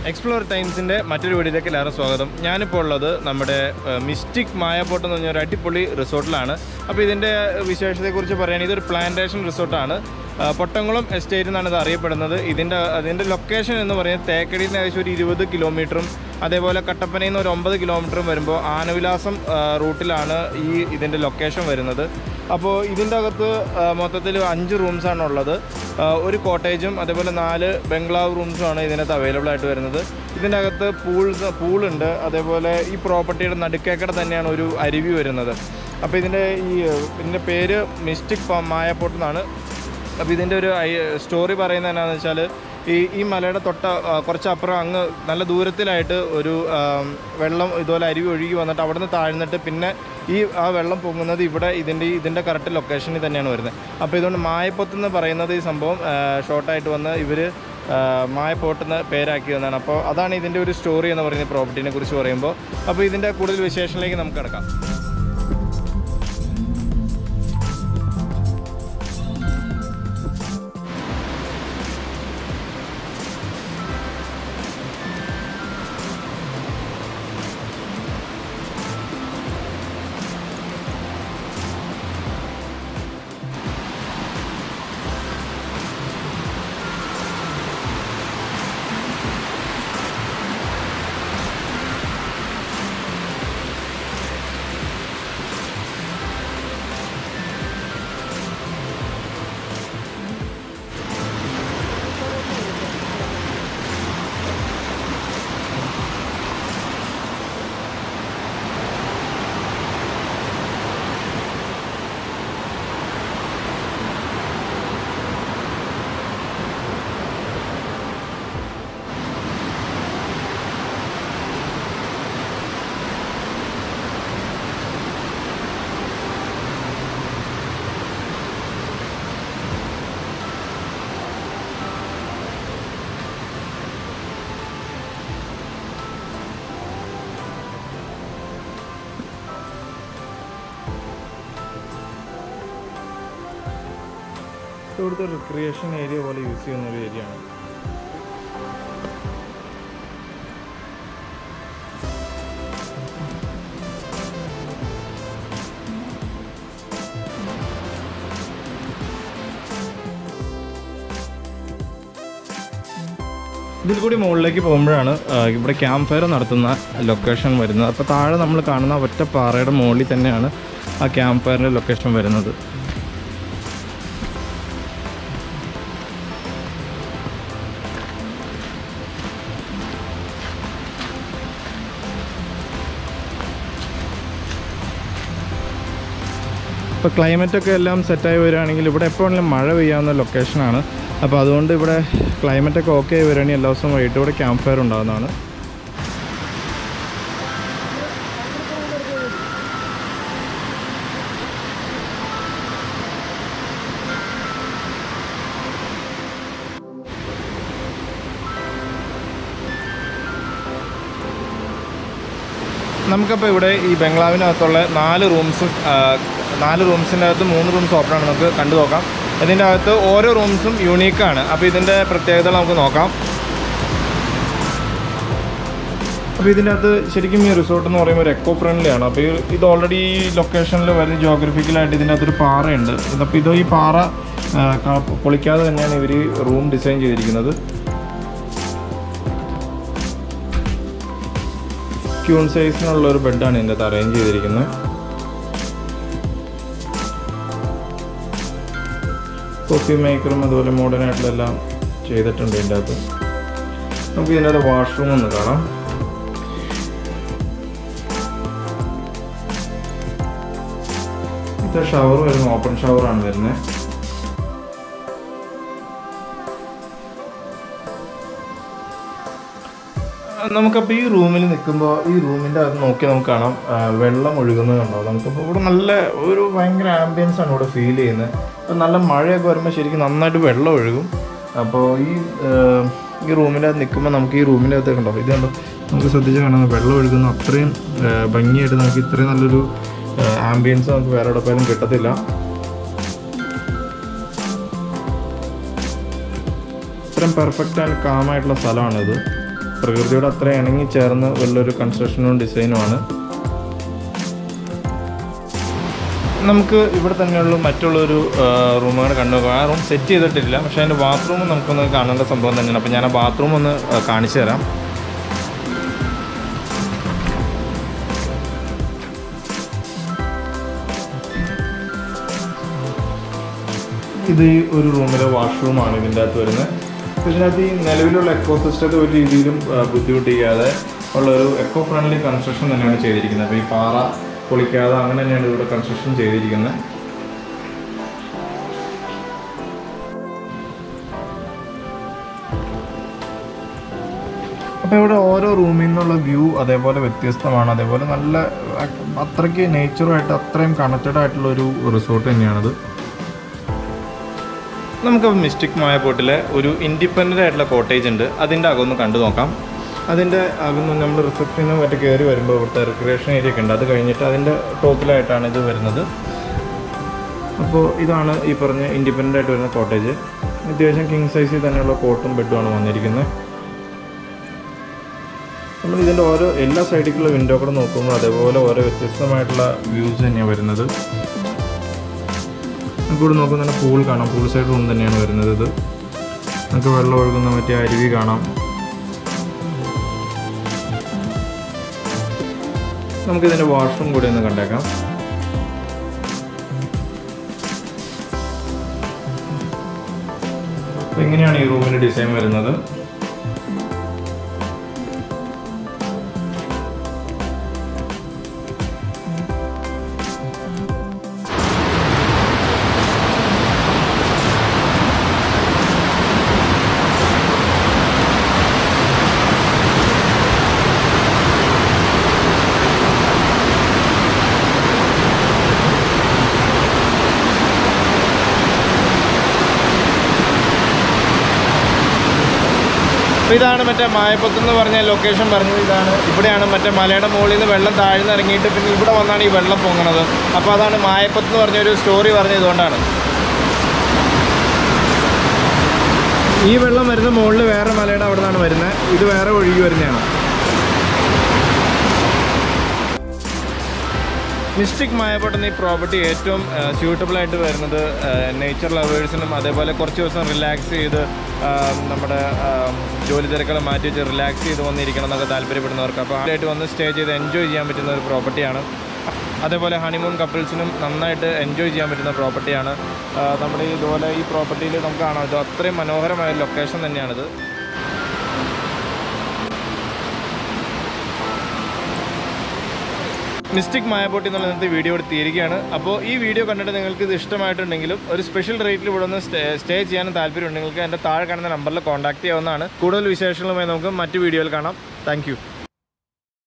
Explore ടൈംസിൻ്റെ മറ്റൊരു വീഡിയോയിലേക്ക് എല്ലാവരും സ്വാഗതം ഞാനിപ്പോൾ ഉള്ളത് നമ്മുടെ മിസ്റ്റിക് മായപ്പോട്ട് എന്ന് പറഞ്ഞ ഒരു അടിപൊളി റിസോർട്ടിലാണ് അപ്പോൾ ഇതിൻ്റെ വിശേഷതയെക്കുറിച്ച് പറയുകയാണെങ്കിൽ ഇതൊരു പ്ലാന്റേഷൻ റിസോർട്ടാണ് ആ, പൊട്ടംകുളം എസ്റ്റേറ്റ് എന്നാണ് ഇത് അറിയപ്പെടുന്നത് ഇതിൻ്റെ അതിൻ്റെ ലൊക്കേഷൻ എന്ന് പറയുന്നത് തേക്കടിയിൽ നിന്ന് ഏകദേശം ഒരു ഇരുപത് കിലോമീറ്ററും അതേപോലെ കട്ടപ്പനയിൽ നിന്ന് ഒരു ഒമ്പത് കിലോമീറ്ററും വരുമ്പോൾ ആനവിലാസം ആ, റൂട്ടിലാണ് ഈ ഇതിൻ്റെ ലൊക്കേഷൻ വരുന്നത് അപ്പോൾ ഇതിൻ്റെ അകത്ത് ആ, മൊത്തത്തിൽ അഞ്ച് റൂംസാണ് ഉള്ളത് ആ, ഒരു കോട്ടേജും അതേപോലെ നാല് ബംഗ്ലാവ് റൂംസുമാണ് ഇതിനകത്ത് അവൈലബിൾ ആയിട്ട് വരുന്നത് ഇതിൻ്റെ അകത്ത് പൂൾസ് പൂളുണ്ട് അതേപോലെ ഈ പ്രോപ്പർട്ടിയുടെ നടുക്കേക്കട തന്നെയാണ് ഒരു അരുവി വരുന്നത് അപ്പോൾ ഇതിൻ്റെ ഈ ഇതിൻ്റെ പേര് മിസ്റ്റിക് മായപ്പോട്ട് എന്നാണ് അപ്പോൾ ഇതിൻ്റെ ഒരു ഐ- സ്റ്റോറി പറയുന്നത് എന്നാന്ന് വെച്ചാൽ ഈ ഈ മലയുടെ തൊട്ട ആ, കുറച്ചപ്പുറം അങ്ങ് നല്ല ദൂരത്തിലായിട്ട് ഒരു ആം, വെള്ളം ഇതുപോലെ അരുവി ഒഴുകി വന്നിട്ട് അവിടെ നിന്ന് താഴ്ന്നിട്ട് പിന്നെ ഈ ആ വെള്ളം പൊങ്ങുന്നത് ഇവിടെ ഇതിൻ്റെ ഈ- ഇതിൻ്റെ കറക്റ്റ് ലൊക്കേഷനിൽ തന്നെയാണ് വരുന്നത് അപ്പോൾ ഇതുകൊണ്ട് മായപ്പൊത്ത് എന്ന് പറയുന്നത് ഈ സംഭവം ഷോർട്ടായിട്ട് വന്ന് ഇവർ മായപ്പോട്ട് എന്ന് പേരാക്കിയതാണ് അപ്പോൾ അതാണ് ഇതിൻ്റെ ഒരു സ്റ്റോറി എന്ന് പറയുന്നത് പ്രോപ്പർട്ടിനെ കുറിച്ച് പറയുമ്പോൾ അപ്പോൾ ഇതിൻ്റെ കൂടുതൽ വിശേഷങ്ങളിലേക്ക് നമുക്ക് കിടക്കാം ഇവിടുത്തെ റിക്രിയേഷൻ ഏരിയ പോലെ യൂസ് ചെയ്യുന്ന ഒരു ഏരിയ ആണ് ഇതിൽ കൂടി മുകളിലേക്ക് പോകുമ്പോഴാണ് ആ, ഇവിടെ ക്യാമ്പ് ഫയർ നടത്തുന്ന ലൊക്കേഷൻ വരുന്നത് അപ്പോൾ താഴെ നമ്മൾ കാണുന്ന ഒറ്റ പാറയുടെ മുകളിൽ തന്നെയാണ് ആ ക്യാമ്പ് ഫയറിൻ്റെ ലൊക്കേഷൻ വരുന്നത് ഇപ്പോൾ ക്ലൈമറ്റൊക്കെ എല്ലാം സെറ്റായി വരികയാണെങ്കിൽ ഇവിടെ എപ്പോഴെങ്കിലും മഴ പെയ്യാവുന്ന ലൊക്കേഷനാണ് അപ്പോൾ അതുകൊണ്ട് ഇവിടെ ക്ലൈമറ്റൊക്കെ ഓക്കെ ആയി വരികയാണെങ്കിൽ എല്ലാ ദിവസവും വൈകിട്ട് ഇവിടെ ക്യാമ്പ് ഫയർ ഉണ്ടാകുന്നതാണ് നമുക്കപ്പോൾ ഇവിടെ ഈ ബംഗ്ലാവിനകത്തുള്ള നാല് റൂംസും നാല് റൂംസിൻ്റെ അകത്ത് മൂന്ന് റൂംസ് ഓപ്പണാണ് നമുക്ക് കണ്ടു നോക്കാം ഇതിൻ്റെ അകത്ത് ഓരോ റൂംസും യുണീക്കാണ് അപ്പോൾ ഇതിൻ്റെ പ്രത്യേകതകൾ നമുക്ക് നോക്കാം അപ്പോൾ ഇതിൻ്റെ അകത്ത് ശരിക്കും ഈ റിസോർട്ട് എന്ന് പറയുമ്പോൾ ഒരു എക്കോ ഫ്രണ്ട്ലി ആണ് അപ്പോൾ ഈ- ഇത് ഓൾറെഡി ഈ ലൊക്കേഷനിൽ വരുന്ന ജോഗ്രഫിക്കലായിട്ട് ഇതിൻ്റെ അകത്തൊരു പാറയുണ്ട് ഇതപ്പോൾ ഇത് ഈ പാറ ആ, ക- പൊളിക്കാതെ തന്നെയാണ് ഇവർ റൂം ഡിസൈൻ ചെയ്തിരിക്കുന്നത് ക്യൂൺ സൈസിനുള്ള ഒരു ബെഡാണ് ഇതിൻ്റെ അകത്ത് അറേഞ്ച് ചെയ്തിരിക്കുന്നത് കോഫി മേക്കറും അതുപോലെ മോഡേൺ ആയിട്ടുള്ള എല്ലാം ചെയ്തിട്ടുണ്ട് ഇതിൻ്റെ അകത്ത് നമുക്ക് ഇതിൻ്റെ അകത്ത് വാഷ്റൂം ഒന്ന് കാണാം ഇത് ഷവർ വരുന്ന ഓപ്പൺ ഷവറാണ് വരുന്നത് നമുക്കപ്പോൾ ഈ റൂമിൽ നിൽക്കുമ്പോൾ ഈ റൂമിൻ്റെ അകത്ത് നോക്കി നമുക്ക് കാണാം ആ, വെള്ളം ഒഴുകുന്നത് കണ്ടോ നമുക്കിപ്പോൾ ഇവിടെ നല്ല ഒരു ഭയങ്കര ആംബിയൻസ് ആണ് ഇവിടെ ഫീൽ ചെയ്യുന്നത് അപ്പോൾ നല്ല മഴയൊക്കെ വരുമ്പോൾ ശരിക്കും നന്നായിട്ട് വെള്ളം ഒഴുകും അപ്പോൾ ഈ ആ, ഈ റൂമിൻ്റെ അകത്ത് നിൽക്കുമ്പോൾ നമുക്ക് ഈ റൂമിൻ്റെ അകത്ത് കണ്ടോ ഇത് കണ്ടോ നമുക്ക് ശ്രദ്ധിച്ച് കാണാം വെള്ളം ഒഴുകുന്ന അത്രയും ആ, ഭംഗിയായിട്ട് നമുക്ക് ഇത്രയും നല്ലൊരു ആംബിയൻസ് നമുക്ക് വേറെ എവിടെ പോയാലും കിട്ടത്തില്ല ഇത്രയും പെർഫെക്റ്റ് ആൻഡ് കാമായിട്ടുള്ള സ്ഥലമാണിത് പ്രകൃതിയോട് അത്ര ഇണങ്ങി ചേർന്ന് ഉള്ളൊരു കൺസ്ട്രക്ഷനും ഡിസൈനുമാണ് നമുക്ക് ഇവിടെ തന്നെയുള്ള മറ്റുള്ളൊരു റൂമുകൾ കണ്ടു നോക്കാം. ആ റൂം സെറ്റ് ചെയ്തിട്ടില്ല പക്ഷേ അതിൻ്റെ ബാത്റൂം നമുക്കൊന്ന് കാണേണ്ട സംഭവം തന്നെയാണ് അപ്പോൾ ഞാൻ ആ ബാത്റൂം ഒന്ന് ആ, കാണിച്ചു തരാം ഇത് ഈ ഒരു റൂമിലെ വാഷ്റൂമാണ് ഇതിൻ്റെ അകത്ത് വരുന്നത് അപ്പോൾ ഇതിനകത്ത് ഈ നിലവിലുള്ള എക്കോ സിസ്റ്റത്തെ ഒരു രീതിയിലും ആ, ബുദ്ധിമുട്ടിക്കാതെ ഉള്ള ഒരു എക്കോ ഫ്രണ്ട്ലി കൺസ്ട്രക്ഷൻ തന്നെയാണ് ചെയ്തിരിക്കുന്നത് അപ്പോൾ ഈ പാറ പൊളിക്കാതെ അങ്ങനെ തന്നെയാണ് ഇവിടെ കൺസ്ട്രക്ഷൻ ചെയ്തിരിക്കുന്നത് അപ്പോൾ ഇവിടെ ഓരോ റൂമിൽ നിന്നുള്ള വ്യൂ അതേപോലെ വ്യത്യസ്തമാണ് അതേപോലെ നല്ല അ- അത്രയ്ക്ക് നേച്ചറുമായിട്ട് അത്രയും കണക്റ്റഡ് ആയിട്ടുള്ള ഒരു റിസോർട്ട് തന്നെയാണിത് നമുക്ക് മിസ്റ്റിക് മായപ്പോട്ടിലെ ഒരു ഇൻഡിപെൻഡൻ്റ് ആയിട്ടുള്ള കോട്ടേജ് ഉണ്ട് അതിൻ്റെ അകമൊന്ന് കണ്ടു നോക്കാം അതിൻ്റെ അകന്ന് നമ്മൾ റിസപ്ഷനും മറ്റു കയറി വരുമ്പോൾ ഇവിടുത്തെ റിക്രിയേഷൻ ഏരിയ ഒക്കെ ഉണ്ട് അത് കഴിഞ്ഞിട്ട് അതിൻ്റെ ടോപ്പിലായിട്ടാണ് ഇത് വരുന്നത് അപ്പോൾ ഇതാണ് ഈ പറഞ്ഞ ഇൻഡിപെൻഡൻ്റ് ആയിട്ട് വരുന്ന കോട്ടേജ് അത്യാവശ്യം കിങ് സൈസിൽ തന്നെയുള്ള കോട്ടും ബെഡുമാണ് വന്നിരിക്കുന്നത് നമ്മൾ ഇതിൻ്റെ ഓരോ എല്ലാ സൈഡിലുള്ള വിൻഡോ കൂടെ നോക്കുമ്പോൾ അതേപോലെ ഓരോ വ്യത്യസ്തമായിട്ടുള്ള വ്യൂസ് തന്നെയാണ് വരുന്നത് നമുക്ക് ഇവിടെ നോക്കുമ്പോൾ തന്നെ പൂൾ കാണാം പൂൾ സൈഡ് റൂം തന്നെയാണ് വരുന്നത് ഇത് നമുക്ക് വെള്ളം ഒഴുകുന്ന മറ്റേ അരുവി കാണാം നമുക്കിതിൻ്റെ വാഷ്റൂം കൂടി ഒന്ന് കണ്ടേക്കാം അപ്പോൾ ഇങ്ങനെയാണ് ഈ റൂമിൻ്റെ ഡിസൈൻ വരുന്നത് അപ്പോൾ ഇതാണ് മറ്റേ മായപ്പത്ത് എന്ന് പറഞ്ഞ ലൊക്കേഷൻ പറഞ്ഞത് ഇതാണ് ഇവിടെയാണ് മറ്റേ മലയുടെ മുകളിൽ നിന്ന് വെള്ളം താഴ്ന്ന് ഇറങ്ങിയിട്ട് പിന്നെ ഇവിടെ വന്നാണ് ഈ വെള്ളം പൊങ്ങണത് അപ്പോൾ അതാണ് മായപ്പത്ത് എന്ന് പറഞ്ഞൊരു സ്റ്റോറി പറഞ്ഞത് ഇതുകൊണ്ടാണ് ഈ വെള്ളം വരുന്ന മുകളിൽ വേറെ മലയുടെ അവിടെ നിന്നാണ് വരുന്നത് ഇത് വേറെ ഒഴുകി വരുന്നതാണ് മിസ്റ്റിക് മായപ്പോട്ട് എന്ന ഈ പ്രോപ്പർട്ടി ഏറ്റവും സ്യൂട്ടബിൾ ആയിട്ട് വരുന്നത് നേച്ചർ ലവേഴ്സിനും അതേപോലെ കുറച്ച് ദിവസം റിലാക്സ് ചെയ്ത് ആ, നമ്മുടെ ആ, ജോലി തിരക്കുകൾ മാറ്റി വെച്ച് റിലാക്സ് ചെയ്ത് വന്നിരിക്കണം എന്നൊക്കെ താല്പര്യപ്പെടുന്നവർക്ക് അപ്പോൾ ആയിട്ട് വന്ന് സ്റ്റേ ചെയ്ത് എൻജോയ് ചെയ്യാൻ പറ്റുന്ന ഒരു പ്രോപ്പർട്ടിയാണ് അതേപോലെ ഹണിമൂൺ കപ്പിൾസിനും നന്നായിട്ട് എൻജോയ് ചെയ്യാൻ പറ്റുന്ന പ്രോപ്പർട്ടിയാണ് ആ, നമ്മുടെ ഈ ഇതുപോലെ ഈ പ്രോപ്പർട്ടിയിൽ നമുക്ക് കാണാം ഇത് അത്രയും മനോഹരമായ ലൊക്കേഷൻ തന്നെയാണിത് മിസ്റ്റിക് മായപ്പോട്ടി എന്നുള്ള ഇന്നത്തെ വീഡിയോ ഇവിടെ തീരുകയാണ് അപ്പോൾ ഈ വീഡിയോ കണ്ടിട്ട് നിങ്ങൾക്ക് ഇത് ഇഷ്ടമായിട്ടുണ്ടെങ്കിലും ഒരു സ്പെഷ്യൽ റേറ്റിൽ ഇവിടെ ഒന്ന് സ്റ്റേ സ്റ്റേ ചെയ്യാനും താല്പര്യം ഉണ്ടെങ്കിൽ എൻ്റെ താഴെ കാണുന്ന നമ്പറിൽ കോൺടാക്ട് ചെയ്യാവുന്നതാണ് കൂടുതൽ വിശേഷങ്ങളുമായി നമുക്ക് മറ്റു വീഡിയോയിൽ കാണാം താങ്ക്